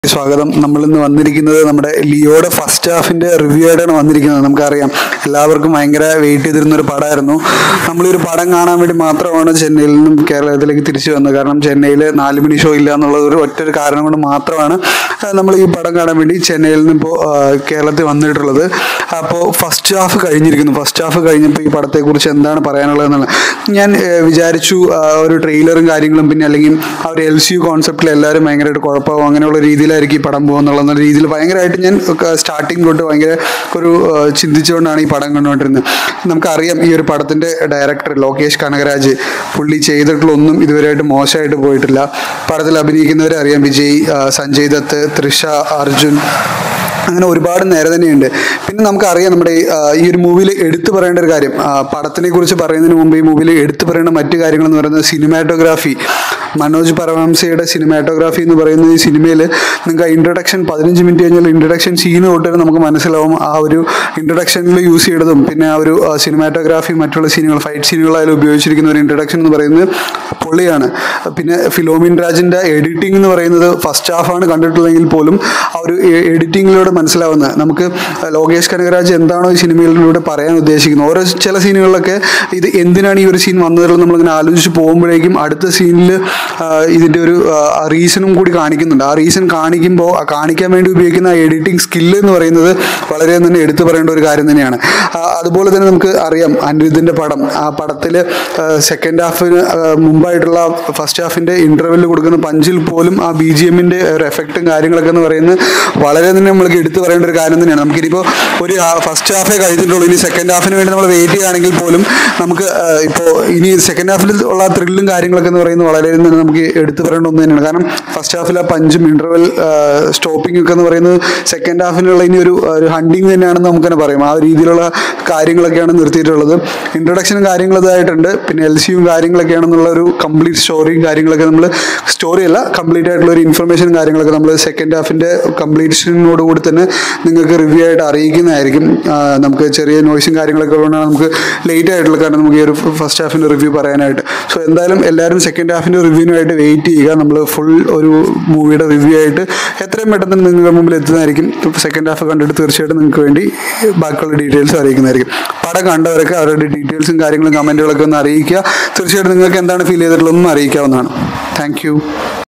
സ്വാഗതം നമ്മൾ ഇന്ന് വന്നിരിക്കുന്നത് നമ്മുടെ ലിയോയുടെ ഫസ്റ്റ് ഹാഫിന്റെ റിവ്യൂ ആയിട്ടാണ് വന്നിരിക്കുന്നത് നമുക്കറിയാം എല്ലാവർക്കും ഭയങ്കര വെയിറ്റ് ചെയ്തിരുന്ന ഒരു പടമായിരുന്നു നമ്മൾ ഈ ഒരു പടം കാണാൻ വേണ്ടി മാത്രമാണ് ചെന്നൈയിൽ നിന്നും കേരളത്തിലേക്ക് തിരിച്ചു വന്നത് കാരണം ചെന്നൈയിൽ നാല് മണി ഷോ ഇല്ല എന്നുള്ള ഒരു ഒറ്റ ഒരു കാരണം കൊണ്ട് മാത്രമാണ് നമ്മൾ ഈ പടം കാണാൻ വേണ്ടി ചെന്നൈയിൽ നിന്ന് ഇപ്പോൾ കേരളത്തിൽ വന്നിട്ടുള്ളത് അപ്പോൾ ഫസ്റ്റ് ഹാഫ് കഴിഞ്ഞിരിക്കുന്നു ഫസ്റ്റ് ഹാഫ് കഴിഞ്ഞപ്പോൾ ഈ പടത്തെക്കുറിച്ച് എന്താണ് പറയാനുള്ളത് എന്നുള്ളത് ഞാൻ ഏഹ്, വിചാരിച്ചു ആ, ഒരു ട്രെയിലറും കാര്യങ്ങളും പിന്നെ അല്ലെങ്കിൽ ആ ഒരു എൽ സി യു കോൺസെപ്റ്റിൽ എല്ലാവരും ഭയങ്കരമായിട്ട് കുഴപ്പമാവും അങ്ങനെയുള്ള രീതിയിലായിരിക്കും ഈ പടം പോകുന്നുള്ള രീതിയിൽ ഭയങ്കരമായിട്ട് ഞാൻ സ്റ്റാർട്ടിങ് തൊട്ട് ഭയങ്കര ഒരു ആ, ചിന്തിച്ചുകൊണ്ടാണ് ഈ പടം കണ്ടുകൊണ്ടിരുന്നത് നമുക്കറിയാം ഈ ഒരു പടത്തിൻ്റെ ഡയറക്ടർ ലോകേഷ് കനകരാജ് പുള്ളി ചെയ്തിട്ടുള്ള ഒന്നും ഇതുവരെയായിട്ട് മോശമായിട്ട് പോയിട്ടില്ല പടത്തിൽ അഭിനയിക്കുന്നവരെ അറിയാം വിജയ് ആ, സഞ്ജയ് ദത്ത് തൃഷ അർജുൻ അങ്ങനെ ഒരുപാട് നേരെ തന്നെയുണ്ട് പിന്നെ നമുക്കറിയാം നമ്മുടെ ഈ, ആ, ഈ ഒരു മൂവിയിൽ എടുത്തു പറയേണ്ട ഒരു കാര്യം ആ, പടത്തിനെ കുറിച്ച് പറയുന്നതിന് മുമ്പ് ഈ മൂവിയിൽ എടുത്തു പറയേണ്ട മറ്റു കാര്യങ്ങൾ എന്ന് പറയുന്നത് സിനിമാറ്റോഗ്രാഫി മനോജ് പരമഹംസയുടെ സിനിമാറ്റോഗ്രാഫി എന്ന് പറയുന്ന ഈ സിനിമയിൽ നിങ്ങൾക്ക് ഇൻട്രൊഡക്ഷൻ പതിനഞ്ച് മിനിറ്റ് കഴിഞ്ഞാൽ ഇൻട്രൊഡക്ഷൻ സീന് തൊട്ട് തന്നെ നമുക്ക് മനസ്സിലാവും ആ ഒരു ഇൻട്രൊഡക്ഷനിൽ യൂസ് ചെയ്തതും പിന്നെ ആ ഒരു സിനിമാറ്റോഗ്രാഫി മറ്റുള്ള സീനുകൾ ഫൈറ്റ് സീനുകളായാലും ഉപയോഗിച്ചിരിക്കുന്ന ഒരു ഇൻട്രൊഡക്ഷൻ എന്ന് പറയുന്നത് പൊള്ളിയാണ് പിന്നെ ഫിലോമിൻ രാജിൻ്റെ എഡിറ്റിംഗ് എന്ന് പറയുന്നത് ഫസ്റ്റ് ഹാഫാണ് കണ്ടിട്ടുള്ളെങ്കിൽ പോലും ആ ഒരു എഡിറ്റിങ്ങിലൂടെ മനസ്സിലാവുന്നത് നമുക്ക് ലോകേഷ് കനകരാജ് എന്താണോ ഈ സിനിമയിലൂടെ പറയാൻ ഉദ്ദേശിക്കുന്നത് ഓരോ ചില സീനുകളിലൊക്കെ ഇത് എന്തിനാണ് ഈ ഒരു സീൻ വന്നതെന്ന് നമ്മളിങ്ങനെ ആലോചിച്ച് പോകുമ്പോഴേക്കും അടുത്ത സീനിൽ ഇതിൻ്റെ ഒരു റീസണും കൂടി കാണിക്കുന്നുണ്ട് ആ റീസൺ കാണിക്കുമ്പോൾ ആ കാണിക്കാൻ വേണ്ടി ഉപയോഗിക്കുന്ന ആ എഡിറ്റിംഗ് സ്കില്ല് എന്ന് പറയുന്നത് വളരെ തന്നെ എടുത്തു പറയേണ്ട ഒരു കാര്യം തന്നെയാണ് ആ, അതുപോലെ തന്നെ നമുക്ക് അറിയാം അനിരുദ്ധിൻ്റെ പടം ആ പടത്തിൽ സെക്കൻഡ് ഹാഫിന് മുമ്പായിട്ടുള്ള ഫസ്റ്റ് ഹാഫിൻ്റെ ഇൻ്റർവെല്ലിൽ കൊടുക്കുന്ന പഞ്ചിൽ പോലും ആ ബി ജി എമ്മിൻ്റെ ഒരു എഫക്റ്റും കാര്യങ്ങളൊക്കെ എന്ന് പറയുന്നത് വളരെ തന്നെ നമ്മൾക്ക് എടുത്തു പറയേണ്ട ഒരു കാര്യം തന്നെയാണ് നമുക്കിനിപ്പോൾ ഒരു ഫസ്റ്റ് ഹാഫേ കഴിഞ്ഞിട്ടുള്ളൂ ഇനി സെക്കൻഡ് ഹാഫിന് വേണ്ടി നമ്മൾ വെയിറ്റ് ചെയ്യുകയാണെങ്കിൽ പോലും നമുക്ക് ഇപ്പോൾ ഇനി സെക്കൻഡ് ഹാഫിൽ ഉള്ള ത്രില്ലും കാര്യങ്ങളൊക്കെ എന്ന് പറയുന്നത് വളരെ തന്നെ നമുക്ക് എടുത്തു പറയേണ്ട ഒന്ന് തന്നെയാണ് കാരണം ഫസ്റ്റ് ഹാഫിൽ ആ പഞ്ചും ഇൻ്റർവെൽ സ്റ്റോപ്പിംഗ് ഒക്കെ എന്ന് പറയുന്നത് സെക്കൻഡ് ഹാഫിനുള്ള ഇനി ഒരു ഒരു ഹണ്ടിങ് തന്നെയാണെന്ന് നമുക്ക് തന്നെ പറയാം ആ രീതിയിലുള്ള കാര്യങ്ങളൊക്കെയാണ് നിർത്തിയിട്ടുള്ളത് ഇൻട്രൊഡക്ഷനും കാര്യങ്ങളും ഇതായിട്ടുണ്ട് പിന്നെ എൽ സിയും കാര്യങ്ങളൊക്കെയാണെന്നുള്ള ഒരു കംപ്ലീറ്റ് സ്റ്റോറിയും കാര്യങ്ങളൊക്കെ നമ്മൾ സ്റ്റോറി അല്ല കംപ്ലീറ്റ് ആയിട്ടുള്ള ഒരു ഇൻഫർമേഷനും കാര്യങ്ങളൊക്കെ നമ്മൾ സെക്കൻഡ് ഹാഫിൻ്റെ കംപ്ലീഷനോട് കൂടി തന്നെ നിങ്ങൾക്ക് റിവ്യൂ ആയിട്ട് അറിയിക്കുന്നതായിരിക്കും ആ, നമുക്ക് ചെറിയ നോയ്സും കാര്യങ്ങളൊക്കെ ഉള്ളതുകൊണ്ടാണ് നമുക്ക് ലേറ്റ് ആയിട്ടുള്ള കാരണം നമുക്ക് ഈ ഒരു ഫസ്റ്റ് ഹാഫിൻ്റെ റിവ്യൂ പറയാനായിട്ട് സോ എന്തായാലും എല്ലാവരും സെക്കൻഡ് ഹാഫിൻ്റെ റിവ്യൂവിനായിട്ട് വെയിറ്റ് ചെയ്യുക നമ്മൾ ഫുൾ ഒരു മൂവിയുടെ റിവ്യൂ ആയിട്ട് എത്രയും പെട്ടെന്ന് നിങ്ങളുടെ മുമ്പിൽ എത്തുന്നതായിരിക്കും സെക്കൻഡ് ഹാഫ് കണ്ടിട്ട് തീർച്ചയായിട്ടും നിങ്ങൾക്ക് വേണ്ടി ബാക്കിയുള്ള ഡീറ്റെയിൽസ് അറിയിക്കുന്നതായിരിക്കും പടം കണ്ടവരൊക്കെ അവരുടെ ഡീറ്റെയിൽസും കാര്യങ്ങളും കമൻറ്റുകളൊക്കെ ഒന്ന് അറിയിക്കുക തീർച്ചയായിട്ടും നിങ്ങൾക്ക് എന്താണ് ഫീൽ ചെയ്തിട്ടുള്ളതെന്നും അറിയിക്കാവുന്നതാണ് താങ്ക്